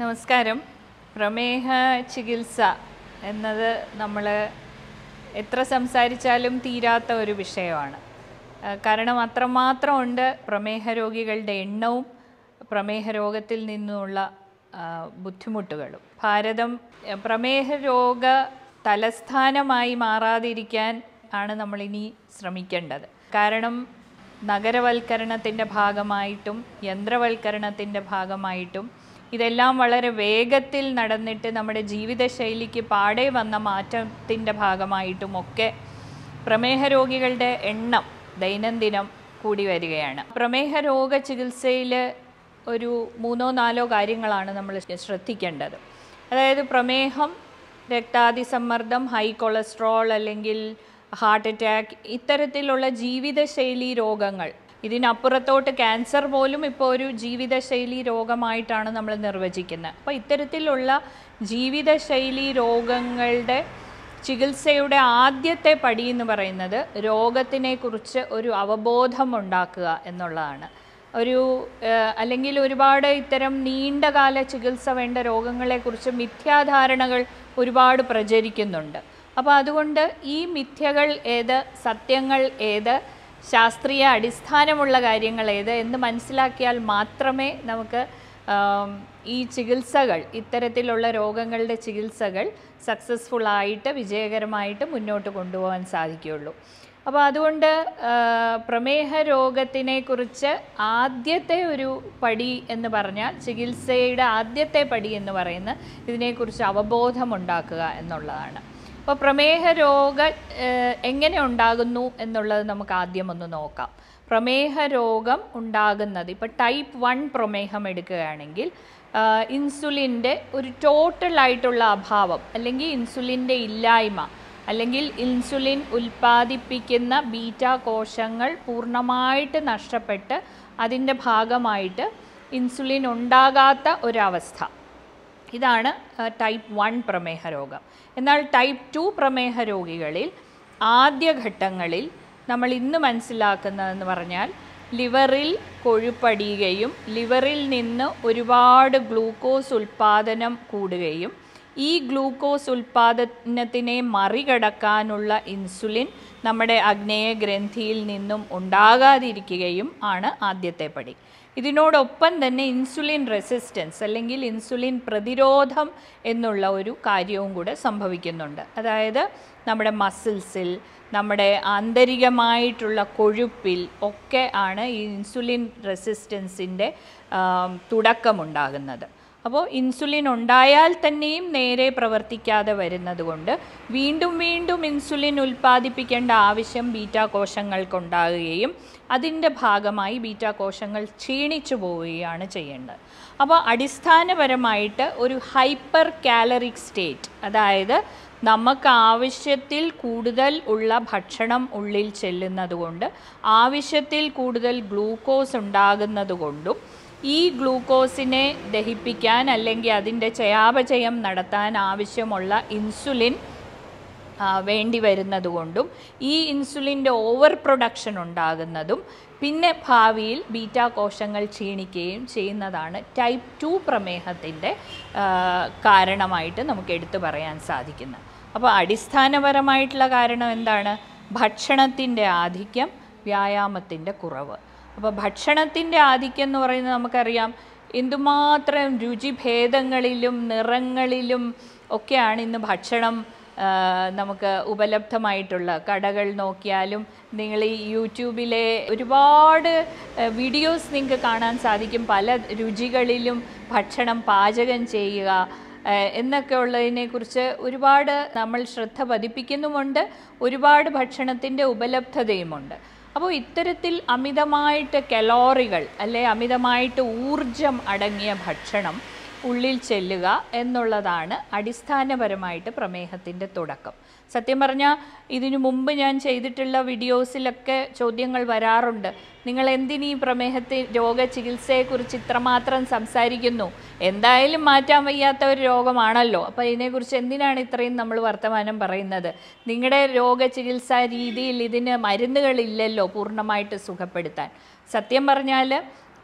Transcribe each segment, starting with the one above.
നമസ്കാരം പ്രമേഹ ചികിത്സ എന്നത് നമ്മൾ എത്ര സംസാരിച്ചാലും തീരാത്ത ഒരു വിഷയമാണ് ആ, കാരണം അത്രമാത്രം ഉണ്ട് പ്രമേഹ രോഗികളുടെ എണ്ണവും പ്രമേഹ രോഗത്തിൽ നിന്നുള്ള ആ, ബുദ്ധിമുട്ടുകളും ഭാരതം എ, പ്രമേഹ രോഗ തലസ്ഥാനമായി മാറാതിരിക്കാൻ ആണ് നമ്മളിനി ശ്രമിക്കേണ്ടത് കാരണം നഗരവൽക്കരണത്തിൻ്റെ ഭാഗമായിട്ടും യന്ത്രവൽക്കരണത്തിൻ്റെ ഭാഗമായിട്ടും ഇതെല്ലാം വളരെ വേഗത്തിൽ നടന്നിട്ട് നമ്മുടെ ജീവിതശൈലിക്ക് പാടെ വന്ന മാറ്റത്തിൻ്റെ ഭാഗമായിട്ടും ഒക്കെ പ്രമേഹ രോഗികളുടെ എണ്ണം ദൈനംദിനം കൂടി വരികയാണ് പ്രമേഹ രോഗ ചികിത്സയിൽ ഒരു മൂന്നോ നാലോ കാര്യങ്ങളാണ് നമ്മൾ ശ്രദ്ധിക്കേണ്ടത് അതായത് പ്രമേഹം രക്താതിസമ്മർദ്ദം ഹൈ കൊളസ്ട്രോൾ അല്ലെങ്കിൽ ഹാർട്ട് അറ്റാക്ക് ഇത്തരത്തിലുള്ള ജീവിതശൈലി രോഗങ്ങൾ ഇതിനപ്പുറത്തോട്ട് ക്യാൻസർ പോലും ഇപ്പോൾ ഒരു ജീവിതശൈലി രോഗമായിട്ടാണ് നമ്മൾ നിർവചിക്കുന്നത് അപ്പോൾ ഇത്തരത്തിലുള്ള ജീവിതശൈലി രോഗങ്ങളുടെ ചികിത്സയുടെ ആദ്യത്തെ പടി എന്ന് പറയുന്നത് രോഗത്തിനെ കുറിച്ച് ഒരു അവബോധം ഉണ്ടാക്കുക എന്നുള്ളതാണ് ഒരു ഏഹ്, അല്ലെങ്കിൽ ഒരുപാട് ഇത്തരം നീണ്ടകാല ചികിത്സ വേണ്ട രോഗങ്ങളെക്കുറിച്ച് മിഥ്യാധാരണകൾ ഒരുപാട് പ്രചരിക്കുന്നുണ്ട് അപ്പോൾ അതുകൊണ്ട് ഈ മിഥ്യകൾ ഏത് സത്യങ്ങൾ ഏത് ശാസ്ത്രീയ അടിസ്ഥാനമുള്ള കാര്യങ്ങൾ ഏത് എന്ന് മനസ്സിലാക്കിയാൽ മാത്രമേ നമുക്ക് ആം, ഈ ചികിത്സകൾ ഇത്തരത്തിലുള്ള രോഗങ്ങളുടെ ചികിത്സകൾ സക്സസ്ഫുൾ ആയിട്ട് വിജയകരമായിട്ട് മുന്നോട്ട് കൊണ്ടുപോകാൻ സാധിക്കുകയുള്ളൂ അപ്പോൾ അതുകൊണ്ട് ആ, പ്രമേഹ രോഗത്തിനെ കുറിച്ച് ആദ്യത്തെ ഒരു പടി എന്ന് പറഞ്ഞാൽ ചികിത്സയുടെ ആദ്യത്തെ പടി എന്ന് പറയുന്നത് ഇതിനെക്കുറിച്ച് അവബോധമുണ്ടാക്കുക എന്നുള്ളതാണ് അപ്പോൾ പ്രമേഹ രോഗ ഏഹ്, എങ്ങനെ ഉണ്ടാകുന്നു എന്നുള്ളത് നമുക്ക് ആദ്യം ഒന്ന് നോക്കാം പ്രമേഹ രോഗം ഉണ്ടാകുന്നത് ഇപ്പോൾ ടൈപ്പ് വൺ പ്രമേഹം എടുക്കുകയാണെങ്കിൽ ആഹ്, ഇൻസുലിൻ്റെ ഒരു ടോട്ടൽ ആയിട്ടുള്ള അഭാവം അല്ലെങ്കിൽ ഇൻസുലിൻ്റെ ഇല്ലായ്മ അല്ലെങ്കിൽ ഇൻസുലിൻ ഉൽപ്പാദിപ്പിക്കുന്ന ബീറ്റ കോശങ്ങൾ പൂർണ്ണമായിട്ട് നഷ്ടപ്പെട്ട് അതിൻ്റെ ഭാഗമായിട്ട് ഇൻസുലിൻ ഉണ്ടാകാത്ത ഒരവസ്ഥ ഇതാണ് ടൈപ്പ് വൺ പ്രമേഹ രോഗം എന്നാൽ ടൈപ്പ് ടു പ്രമേഹ രോഗികളിൽ ആദ്യഘട്ടങ്ങളിൽ നമ്മൾ ഇന്ന് മനസ്സിലാക്കുന്നതെന്ന് പറഞ്ഞാൽ ലിവറിൽ കൊഴുപ്പടിയുകയും ലിവറിൽ നിന്ന് ഒരുപാട് ഗ്ലൂക്കോസ് ഉൽപ്പാദനം കൂടുകയും ഈ ഗ്ലൂക്കോസ് ഉൽപ്പാദനത്തിനെ മറികടക്കാനുള്ള ഇൻസുലിൻ നമ്മുടെ അഗ്നേയ ഗ്രന്ഥിയിൽ നിന്നും ഉണ്ടാകാതിരിക്കുകയും ആണ് ആദ്യത്തെ പടി ഇതിനോടൊപ്പം തന്നെ ഇൻസുലിൻ റെസിസ്റ്റൻസ് അല്ലെങ്കിൽ ഇൻസുലിൻ പ്രതിരോധം എന്നുള്ള ഒരു കാര്യവും കൂടെ സംഭവിക്കുന്നുണ്ട് അതായത് നമ്മുടെ മസിൽസിൽ നമ്മുടെ ആന്തരികമായിട്ടുള്ള കൊഴുപ്പിൽ ഒക്കെ ആണ് ഈ ഇൻസുലിൻ റെസിസ്റ്റൻസിൻ്റെ തുടക്കമുണ്ടാകുന്നത് അപ്പോൾ ഇൻസുലിൻ ഉണ്ടായാൽ തന്നെയും നേരെ പ്രവർത്തിക്കാതെ വരുന്നത് കൊണ്ട് വീണ്ടും വീണ്ടും ഇൻസുലിൻ ഉൽപ്പാദിപ്പിക്കേണ്ട ആവശ്യം ബീറ്റാ കോശങ്ങൾക്കുണ്ടാകുകയും അതിൻ്റെ ഭാഗമായി ബീറ്റാ കോശങ്ങൾ ക്ഷീണിച്ചു പോവുകയാണ് ചെയ്യേണ്ടത് അപ്പോൾ അടിസ്ഥാനപരമായിട്ട് ഒരു ഹൈപ്പർ കാലറിക് സ്റ്റേറ്റ് അതായത് നമുക്ക് ആവശ്യത്തിൽ കൂടുതൽ ഉള്ള ഭക്ഷണം ഉള്ളിൽ ചെല്ലുന്നത് കൊണ്ട് ആവശ്യത്തിൽ കൂടുതൽ ഗ്ലൂക്കോസ് ഉണ്ടാകുന്നത് കൊണ്ടും ഈ ഗ്ലൂക്കോസിനെ ദഹിപ്പിക്കാൻ അല്ലെങ്കിൽ അതിൻ്റെ ചയാപചയം നടത്താൻ ആവശ്യമുള്ള ഇൻസുലിൻ ആ, വേണ്ടി വരുന്നത് കൊണ്ടും ഈ ഇൻസുലിൻ്റെ ഓവർ പ്രൊഡക്ഷൻ ഉണ്ടാകുന്നതും പിന്നെ ഭാവിയിൽ ബീറ്റാ കോശങ്ങൾ ക്ഷീണിക്കുകയും ചെയ്യുന്നതാണ് ടൈപ്പ് ടു പ്രമേഹത്തിൻ്റെ ആ, കാരണമായിട്ട് നമുക്ക് എടുത്തു പറയാൻ സാധിക്കുന്നത് അപ്പോൾ അടിസ്ഥാനപരമായിട്ടുള്ള കാരണം എന്താണ് ഭക്ഷണത്തിൻ്റെ ആധിക്യം വ്യായാമത്തിൻ്റെ കുറവ് അപ്പോൾ ഭക്ഷണത്തിൻ്റെ ആധിക്യം എന്ന് പറയുന്നത് നമുക്കറിയാം എന്തുമാത്രം രുചിഭേദങ്ങളിലും നിറങ്ങളിലും ഒക്കെയാണ് ഇന്ന് ഭക്ഷണം ആ, നമുക്ക് ഉപലബ്ധമായിട്ടുള്ള കടകൾ നോക്കിയാലും നിങ്ങൾ ഈ യൂട്യൂബിലെ ഒരുപാട് വീഡിയോസ് നിങ്ങൾക്ക് കാണാൻ സാധിക്കും പല രുചികളിലും ഭക്ഷണം പാചകം ചെയ്യുക ഏഹ് എന്നൊക്കെ ഉള്ളതിനെക്കുറിച്ച് ഒരുപാട് നമ്മൾ ശ്രദ്ധ പതിപ്പിക്കുന്നുമുണ്ട് ഒരുപാട് ഭക്ഷണത്തിൻ്റെ ഉപലബ്ധതയുമുണ്ട് അപ്പോൾ ഇത്തരത്തിൽ അമിതമായിട്ട് കലോറികൾ അല്ലെ അമിതമായിട്ട് ഊർജം അടങ്ങിയ ഭക്ഷണം ഉള്ളിൽ ചെല്ലുക എന്നുള്ളതാണ് അടിസ്ഥാനപരമായിട്ട് പ്രമേഹത്തിൻ്റെ തുടക്കം സത്യം പറഞ്ഞാൽ ഇതിനു മുമ്പ് ഞാൻ ചെയ്തിട്ടുള്ള വീഡിയോസിലൊക്കെ ചോദ്യങ്ങൾ വരാറുണ്ട് നിങ്ങൾ എന്തിനീ പ്രമേഹത്തെ രോഗ ചികിത്സയെക്കുറിച്ച് ഇത്രമാത്രം സംസാരിക്കുന്നു എന്തായാലും മാറ്റാൻ വയ്യാത്ത ഒരു രോഗമാണല്ലോ അപ്പോൾ ഇതിനെക്കുറിച്ച് എന്തിനാണ് ഇത്രയും നമ്മൾ വർത്തമാനം പറയുന്നത് നിങ്ങളുടെ രോഗ ചികിത്സാ രീതിയിൽ ഇതിന് മരുന്നുകളില്ലല്ലോ പൂർണ്ണമായിട്ട് സുഖപ്പെടുത്താൻ സത്യം പറഞ്ഞാൽ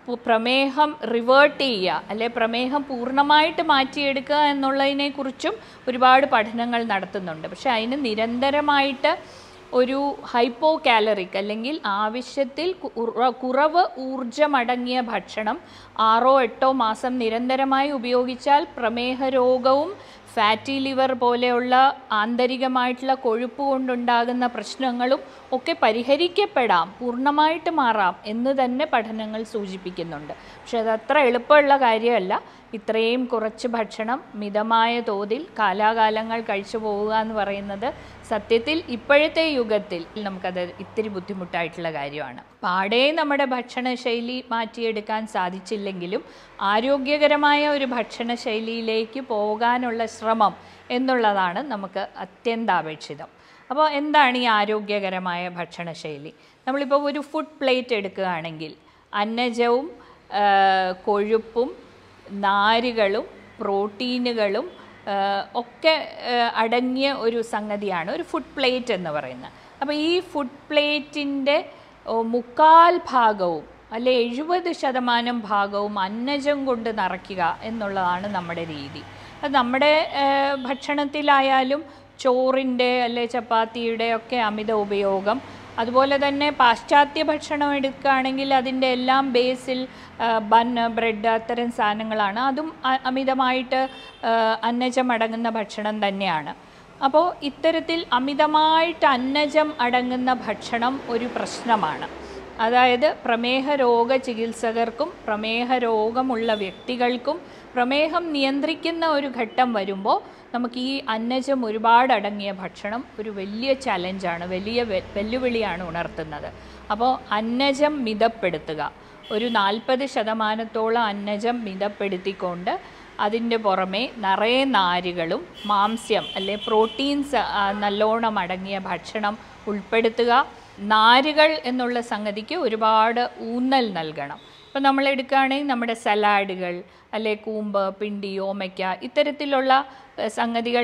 പു- പ്രമേഹം റിവേർട്ട് ചെയ്യുക അല്ലെ പ്രമേഹം പൂർണ്ണമായിട്ട് മാറ്റിയെടുക്കുക എന്നുള്ളതിനെക്കുറിച്ചും ഒരുപാട് പഠനങ്ങൾ നടത്തുന്നുണ്ട് പക്ഷെ അതിന് നിരന്തരമായിട്ട് ഒരു ഹൈപ്പോ കാലറിക് അല്ലെങ്കിൽ ആവശ്യത്തിൽ കുറ- കുറവ് ഊർജമടങ്ങിയ ഭക്ഷണം ആറോ എട്ടോ മാസം നിരന്തരമായി ഉപയോഗിച്ചാൽ പ്രമേഹ രോഗവും ഫാറ്റി ലിവർ പോലെയുള്ള ആന്തരികമായിട്ടുള്ള കൊഴുപ്പ് കൊണ്ടുണ്ടാകുന്ന പ്രശ്നങ്ങളും ഒക്കെ പരിഹരിക്കപ്പെടാം പൂർണ്ണമായിട്ട് മാറാം എന്ന് തന്നെ പഠനങ്ങൾ സൂചിപ്പിക്കുന്നുണ്ട് പക്ഷെ അത് അത്ര എളുപ്പമുള്ള കാര്യമല്ല ഇത്രയും കുറച്ച് ഭക്ഷണം മിതമായ തോതിൽ കാലാകാലങ്ങൾ കഴിച്ചു പോവുക എന്ന് പറയുന്നത് സത്യത്തിൽ ഇപ്പോഴത്തെ യുഗത്തിൽ നമുക്കത് ഇത്തിരി ബുദ്ധിമുട്ടായിട്ടുള്ള കാര്യമാണ് പാടേ നമ്മുടെ ഭക്ഷണശൈലി മാറ്റിയെടുക്കാൻ സാധിച്ചില്ലെങ്കിലും ആരോഗ്യകരമായ ഒരു ഭക്ഷണശൈലിയിലേക്ക് പോകാനുള്ള ശ്രമം എന്നുള്ളതാണ് നമുക്ക് അത്യന്താപേക്ഷിതം അപ്പോൾ എന്താണ് ഈ ആരോഗ്യകരമായ ഭക്ഷണശൈലി നമ്മളിപ്പോൾ ഒരു ഫുഡ് പ്ലേറ്റ് എടുക്കുകയാണെങ്കിൽ അന്നജവും ആ, കൊഴുപ്പും നാരുകളും പ്രോട്ടീനുകളും ആ, ഒക്കെ ആ, അടങ്ങിയ ഒരു സംഗതിയാണ് ഒരു ഫുഡ് പ്ലേറ്റ് എന്ന് പറയുന്നത് അപ്പോൾ ഈ ഫുഡ് പ്ലേറ്റിൻ്റെ മുക്കാൽ ഭാഗവും അല്ലെ എഴുപത് ശതമാനം ഭാഗവും അന്നജം കൊണ്ട് നിറയ്ക്കുക എന്നുള്ളതാണ് നമ്മുടെ രീതി അത് നമ്മുടെ ആ, ഭക്ഷണത്തിലായാലും ചോറിൻ്റെ അല്ലെ ചപ്പാത്തിയുടെ ഒക്കെ അമിത ഉപയോഗം അതുപോലെ തന്നെ പാശ്ചാത്യ ഭക്ഷണം എടുക്കുകയാണെങ്കിൽ അതിൻ്റെ എല്ലാം ബേസിൽ ബൺ ബ്രെഡ് അത്തരം സാധനങ്ങളാണ് അതും അ- അമിതമായിട്ട് ആ, അന്നജം അടങ്ങുന്ന ഭക്ഷണം തന്നെയാണ് അപ്പോൾ ഇത്തരത്തിൽ അമിതമായിട്ട് അന്നജം അടങ്ങുന്ന ഭക്ഷണം ഒരു പ്രശ്നമാണ് അതായത് പ്രമേഹ രോഗ ചികിത്സകർക്കും പ്രമേഹ രോഗമുള്ള വ്യക്തികൾക്കും പ്രമേഹം നിയന്ത്രിക്കുന്ന ഒരു ഘട്ടം വരുമ്പോൾ നമുക്ക് ഈ അന്നജം ഒരുപാട് അടങ്ങിയ ഭക്ഷണം ഒരു വലിയ ചലഞ്ചാണ് വലിയ വെ- വെല്ലുവിളിയാണ് ഉണർത്തുന്നത് അപ്പോൾ അന്നജം മിതപ്പെടുത്തുക ഒരു നാൽപ്പത് ശതമാനത്തോളം അന്നജം മിതപ്പെടുത്തിക്കൊണ്ട് അതിൻ്റെ പുറമെ നിറയെ നാരുകളും മാംസ്യം അല്ലെ പ്രോട്ടീൻസ് ആ, നല്ലോണം അടങ്ങിയ ഭക്ഷണം ഉൾപ്പെടുത്തുക നാരുകൾ എന്നുള്ള സംഗതിക്ക് ഒരുപാട് ഊന്നൽ നൽകണം ഇപ്പം നമ്മൾ എടുക്കുകയാണെങ്കിൽ നമ്മുടെ സലാഡുകൾ അല്ലെ കൂമ്പ് പിണ്ടി ഓമയ്ക്ക ഇത്തരത്തിലുള്ള ഏഹ്, സംഗതികൾ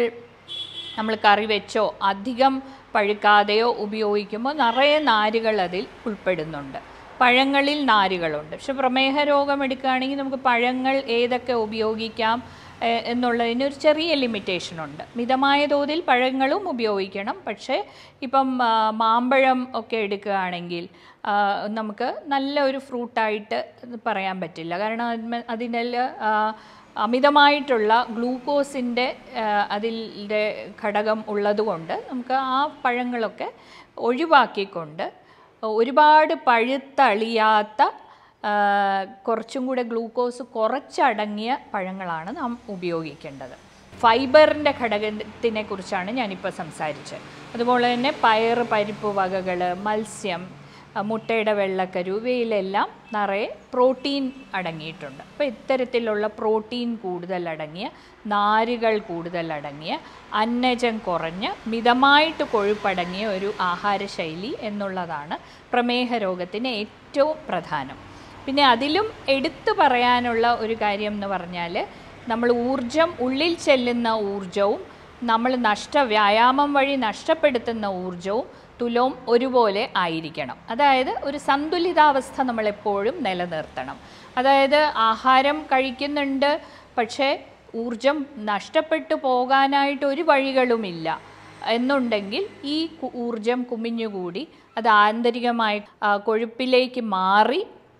നമ്മൾ കറി വെച്ചോ അധികം പഴുക്കാതെയോ ഉപയോഗിക്കുമ്പോൾ നിറയെ നാരുകൾ അതിൽ ഉൾപ്പെടുന്നുണ്ട് പഴങ്ങളിൽ നാരുകളുണ്ട് പക്ഷെ പ്രമേഹ രോഗം എടുക്കുകയാണെങ്കിൽ നമുക്ക് പഴങ്ങൾ ഏതൊക്കെ ഉപയോഗിക്കാം ഏഹ്, എന്നുള്ളതിന് ഒരു ചെറിയ ലിമിറ്റേഷൻ ഉണ്ട് മിതമായ തോതിൽ പഴങ്ങളും ഉപയോഗിക്കണം പക്ഷേ ഇപ്പം ആ, മാമ്പഴം ഒക്കെ എടുക്കുകയാണെങ്കിൽ ആ, നമുക്ക് നല്ല ഒരു ഫ്രൂട്ടായിട്ട് പറയാൻ പറ്റില്ല കാരണം അതിന്മേ- അതിൽ ആ, അമിതമായിട്ടുള്ള ഗ്ലൂക്കോസിൻ്റെ അതിൻ്റെ ഘടകം ഉള്ളതുകൊണ്ട് നമുക്ക് ആ പഴങ്ങളൊക്കെ ഒഴിവാക്കിക്കൊണ്ട് ഒരുപാട് പഴുത്തളിയാത്ത ആ, കുറച്ചും കൂടെ ഗ്ലൂക്കോസ് കുറച്ചടങ്ങിയ പഴങ്ങളാണ് നാം ഉപയോഗിക്കേണ്ടത് ഫൈബറിൻ്റെ ഘടകത്തിനെ കുറിച്ചാണ് ഞാനിപ്പോൾ സംസാരിച്ചത് അതുപോലെ തന്നെ പയർ പരിപ്പ് വകകൾ മത്സ്യം ആ, മുട്ടയുടെ വെള്ളക്കരു ഇവയിലെല്ലാം നിറയെ പ്രോട്ടീൻ അടങ്ങിയിട്ടുണ്ട് അപ്പോൾ ഇത്തരത്തിലുള്ള പ്രോട്ടീൻ കൂടുതൽ അടങ്ങിയ നാരുകൾ കൂടുതൽ അടങ്ങിയ അന്നജം കുറഞ്ഞ് മിതമായിട്ട് കൊഴുപ്പടങ്ങിയ ഒരു ആഹാരശൈലി എന്നുള്ളതാണ് പ്രമേഹ രോഗത്തിന് ഏറ്റവും പ്രധാനം പിന്നെ അതിലും എടുത്തു പറയാനുള്ള ഒരു കാര്യം എന്ന് പറഞ്ഞാൽ നമ്മൾ ഊർജം ഉള്ളിൽ ചെല്ലുന്ന ഊർജവും നമ്മൾ നഷ്ട വ്യായാമം വഴി നഷ്ടപ്പെടുത്തുന്ന ഊർജവും തുലവും ഒരുപോലെ ആയിരിക്കണം അതായത് ഒരു സന്തുലിതാവസ്ഥ നമ്മളെപ്പോഴും നിലനിർത്തണം അതായത് ആഹാരം കഴിക്കുന്നുണ്ട് പക്ഷേ ഊർജം നഷ്ടപ്പെട്ടു പോകാനായിട്ട് ഒരു വഴികളുമില്ല എന്നുണ്ടെങ്കിൽ ഈ കു- ഊർജം കുമിഞ്ഞുകൂടി അത് ആന്തരികമായി ആ, കൊഴുപ്പിലേക്ക് മാറി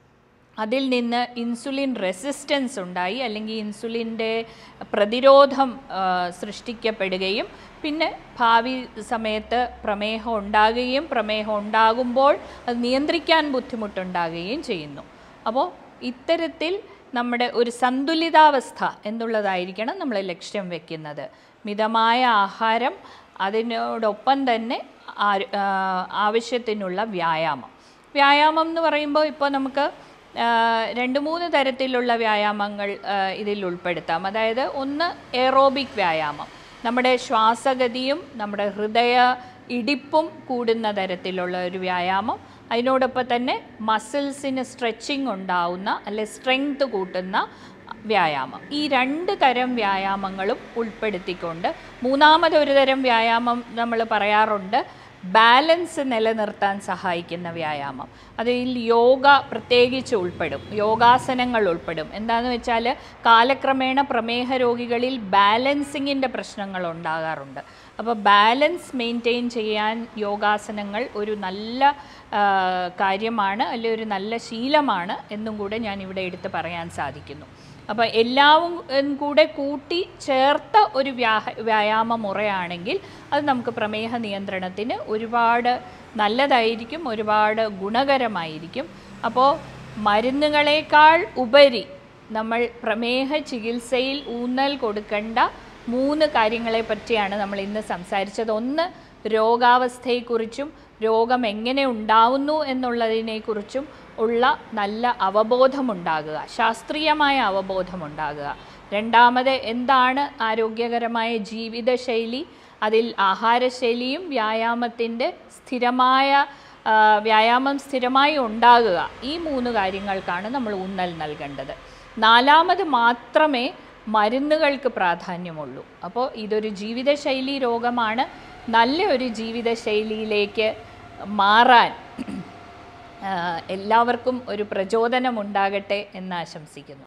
അതിൽ നിന്ന് ഇൻസുലിൻ റെസിസ്റ്റൻസ് ഉണ്ടായി അല്ലെങ്കിൽ ഇൻസുലിൻ്റെ പ്രതിരോധം ആ, സൃഷ്ടിക്കപ്പെടുകയും പിന്നെ ഭാവി സമയത്ത് പ്രമേഹം ഉണ്ടാകുകയും പ്രമേഹം ഉണ്ടാകുമ്പോൾ അത് നിയന്ത്രിക്കാൻ ബുദ്ധിമുട്ടുണ്ടാകുകയും ചെയ്യുന്നു അപ്പോൾ ഇത്തരത്തിൽ നമ്മുടെ ഒരു സന്തുലിതാവസ്ഥ എന്നുള്ളതായിരിക്കണം നമ്മൾ ലക്ഷ്യം വെക്കുന്നത് മിതമായ ആഹാരം അതിനോടൊപ്പം തന്നെ ആര്- ആ, ആവശ്യത്തിനുള്ള വ്യായാമം വ്യായാമം എന്ന് പറയുമ്പോൾ ഇപ്പോൾ നമുക്ക് ആ, രണ്ട് മൂന്ന് തരത്തിലുള്ള വ്യായാമങ്ങൾ ആ, ഇതിൽ ഉൾപ്പെടുത്താം അതായത് ഒന്ന് എറോബിക് വ്യായാമം നമ്മുടെ ശ്വാസഗതിയും നമ്മുടെ ഹൃദയ ഇടിപ്പും കൂടുന്ന തരത്തിലുള്ള ഒരു വ്യായാമം അതിനോടൊപ്പം തന്നെ മസിൽസിന് സ്ട്രെച്ചിങ് ഉണ്ടാവുന്ന അല്ലെ സ്ട്രെങ്ത് കൂട്ടുന്ന വ്യായാമം ഈ രണ്ട് തരം വ്യായാമങ്ങളും ഉൾപ്പെടുത്തിക്കൊണ്ട് മൂന്നാമതൊരു തരം വ്യായാമം നമ്മൾ പറയാറുണ്ട് ബാലൻസ് നിലനിർത്താൻ സഹായിക്കുന്ന വ്യായാമം അതിൽ യോഗ പ്രത്യേകിച്ച് ഉൾപ്പെടും യോഗാസനങ്ങൾ ഉൾപ്പെടും എന്താണെന്ന് വെച്ചാൽ കാലക്രമേണ പ്രമേഹ രോഗികളിൽ ബാലൻസിങ്ങിൻ്റെ പ്രശ്നങ്ങൾ ഉണ്ടാകാറുണ്ട് അപ്പോൾ ബാലൻസ് മെയിൻറ്റെയിൻ ചെയ്യാൻ യോഗാസനങ്ങൾ ഒരു നല്ല ആ, കാര്യമാണ് അല്ലെങ്കിൽ ഒരു നല്ല ശീലമാണ് എന്നും കൂടെ ഞാൻ ഇവിടെ എടുത്ത് പറയാൻ സാധിക്കുന്നു അപ്പോൾ എല്ലാവും ഉം, കൂടെ കൂട്ടി ചേർത്ത ഒരു വ്യാ വ്യായാമ മുറയാണെങ്കിൽ അത് നമുക്ക് പ്രമേഹ നിയന്ത്രണത്തിന് ഒരുപാട് നല്ലതായിരിക്കും ഒരുപാട് ഗുണകരമായിരിക്കും അപ്പോൾ മരുന്നുകളേക്കാൾ ഉപരി നമ്മൾ പ്രമേഹ ചികിത്സയിൽ ഊന്നൽ കൊടുക്കേണ്ട മൂന്ന് കാര്യങ്ങളെ പറ്റിയാണ് നമ്മൾ ഇന്ന് സംസാരിച്ചത് ഒന്ന് രോഗാവസ്ഥയെക്കുറിച്ചും രോഗം എങ്ങനെ ഉണ്ടാവുന്നു എന്നുള്ളതിനെക്കുറിച്ചും ഉള്ള നല്ല അവബോധമുണ്ടാകുക ശാസ്ത്രീയമായ അവബോധമുണ്ടാകുക രണ്ടാമത് എന്താണ് ആരോഗ്യകരമായ ജീവിതശൈലി അതിൽ ആഹാരശൈലിയും വ്യായാമത്തിൻ്റെ സ്ഥിരമായ ആ, വ്യായാമം സ്ഥിരമായി ഉണ്ടാകുക ഈ മൂന്ന് കാര്യങ്ങൾക്കാണ് നമ്മൾ ഊന്നൽ നൽകേണ്ടത് നാലാമത് മാത്രമേ മരുന്നുകൾക്ക് പ്രാധാന്യമുള്ളൂ അപ്പോൾ ഇതൊരു ജീവിതശൈലി രോഗമാണ് നല്ല ഒരു ജീവിതശൈലിയിലേക്ക് മാറാൻ ആ, എല്ലാവർക്കും ഒരു പ്രചോദനം ഉണ്ടാകട്ടെ എന്ന് ആശംസിക്കുന്നു